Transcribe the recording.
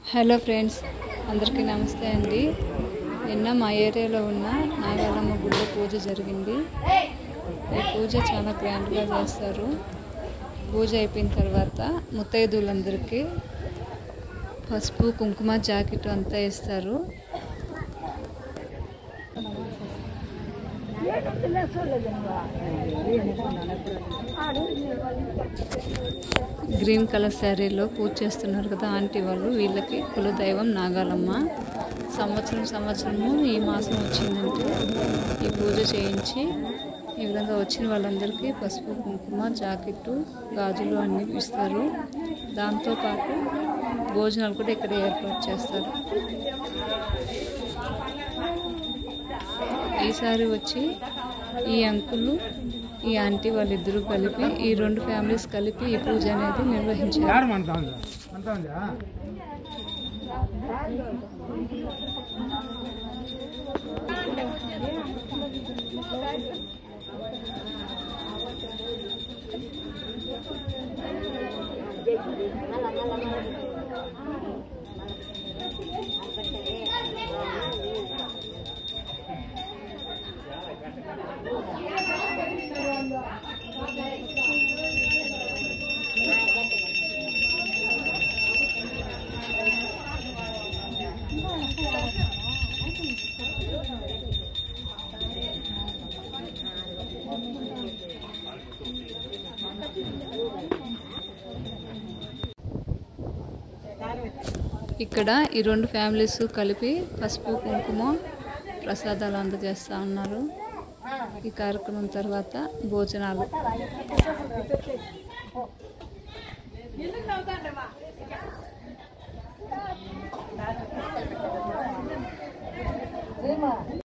hello friends అందరికీ నమస్తే అండి నిన్న మా ఏరియాలో ఉన్న నాగాలమ్మ గుడిలో పూజ జరిగింది ఈ పూజ చాలా గ్రాండ్గా చేస్తారు పూజ అయిపోయిన తర్వాత ముత్తైదువులందరికీ పసుపు కుంకుమ జాకెట్ అంతా ఇస్తారు గ్రీన్ కలర్ శారీలో పూజ చేస్తున్నారు కదా ఆంటీ వాళ్ళు వీళ్ళకి కులదైవం నాగాలమ్మ సంవత్సరం సంవత్సరము ఈ మాసం వచ్చిందంటే ఈ పూజ చేయించి ఈ విధంగా వచ్చిన వాళ్ళందరికీ పసుపు కుంకుమ జాకెట్టు గాజులు అన్నీ ఇస్తారు దాంతోపాటు భోజనాలు కూడా ఇక్కడ ఏర్పాటు చేస్తారు ఈసారి వచ్చి ఈ అంకులు ఈ ఆంటీ వాళ్ళిద్దరూ కలిపి ఈ రెండు ఫ్యామిలీస్ కలిపి ఈ పూజ అనేది నిర్వహించారు ಯಾರು ಮಾಡ್ತಾ ಅಂದ ಅಂತ ಅಂದ್ಯಾ ఇక్కడ ఈ రెండు ఫ్యామిలీస్ కలిపి పసుపు కుంకుమ ప్రసాదాలు అందజేస్తూ ఉన్నారు ఈ కార్యక్రమం తర్వాత భోజనాలు